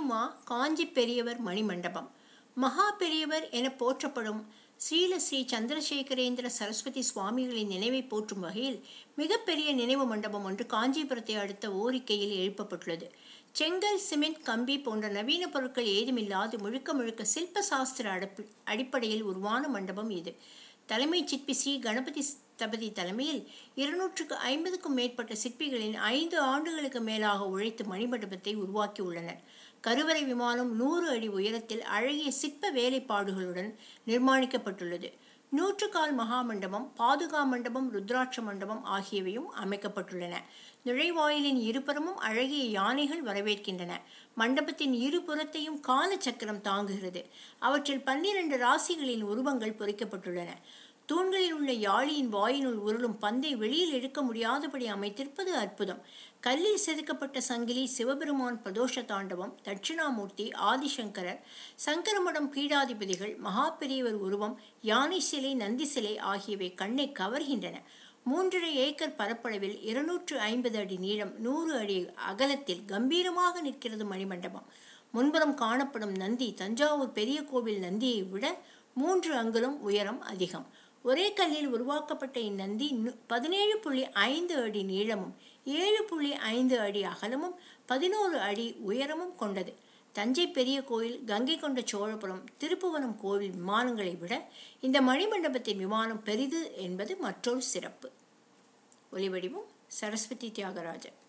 அமையுமா காஞ்சி பெரியவர் மணிமண்டபம் மகா பெரியவர் என போற்றப்படும் ஸ்ரீல ஸ்ரீ சந்திரசேகரேந்திர சரஸ்வதி சுவாமிகளின் நினைவை போற்றும் வகையில் மிகப்பெரிய நினைவு மண்டபம் ஒன்று காஞ்சிபுரத்தை அடுத்த ஓரிக்கையில் எழுப்பப்பட்டுள்ளது செங்கல் சிமெண்ட் கம்பி போன்ற நவீன பொருட்கள் ஏதுமில்லாது முழுக்க முழுக்க சில்ப சாஸ்திர அடப்பு அடிப்படையில் உருவான மண்டபம் இது தலைமை சிற்பி ஸ்ரீ கணபதி ஸ்தபதி தலைமையில் இருநூற்றுக்கு ஐம்பதுக்கும் மேற்பட்ட சிற்பிகளின் ஐந்து ஆண்டுகளுக்கு மேலாக உழைத்து மணிமண்டபத்தை உருவாக்கியுள்ளனர் கருவறை விமானம் நூறு அடி உயரத்தில் அழகிய சிற்ப வேலைப்பாடுகளுடன் நிர்மாணிக்கப்பட்டுள்ளது நூற்றுக்கால் மகாமண்டபம் பாதுகா மண்டபம் ருத்ராட்ச மண்டபம் ஆகியவையும் அமைக்கப்பட்டுள்ளன நுழைவாயிலின் இருபுறமும் அழகிய யானைகள் வரவேற்கின்றன மண்டபத்தின் இருபுறத்தையும் கால சக்கரம் தாங்குகிறது அவற்றில் பன்னிரண்டு ராசிகளின் உருவங்கள் பொறிக்கப்பட்டுள்ளன தூண்களில் உள்ள யாழியின் வாயினுள் உருளும் பந்தை வெளியில் எடுக்க முடியாதபடி அமைத்திருப்பது அற்புதம் கல்லில் செதுக்கப்பட்ட சங்கிலி சிவபெருமான் பிரதோஷ தாண்டவம் தட்சிணாமூர்த்தி ஆதிசங்கரர் சங்கரமடம் பீடாதிபதிகள் மகாபெரியவர் உருவம் யானை சிலை நந்தி சிலை ஆகியவை கண்ணை கவர்கின்றன மூன்றரை ஏக்கர் பரப்பளவில் இருநூற்று ஐம்பது அடி நீளம் நூறு அடி அகலத்தில் கம்பீரமாக நிற்கிறது மணிமண்டபம் முன்புறம் காணப்படும் நந்தி தஞ்சாவூர் பெரிய கோவில் நந்தியை விட மூன்று அங்குலம் உயரம் அதிகம் ஒரே கல்லில் உருவாக்கப்பட்ட இந்நந்தி பதினேழு புள்ளி ஐந்து அடி நீளமும் ஏழு புள்ளி ஐந்து அடி அகலமும் பதினோரு அடி உயரமும் கொண்டது தஞ்சை பெரிய கோயில் கங்கை கொண்ட சோழபுரம் திருப்புவனம் கோவில் விமானங்களை விட இந்த மணிமண்டபத்தின் விமானம் பெரிது என்பது மற்றொரு சிறப்பு ஒலிவடிவம் சரஸ்வதி தியாகராஜன்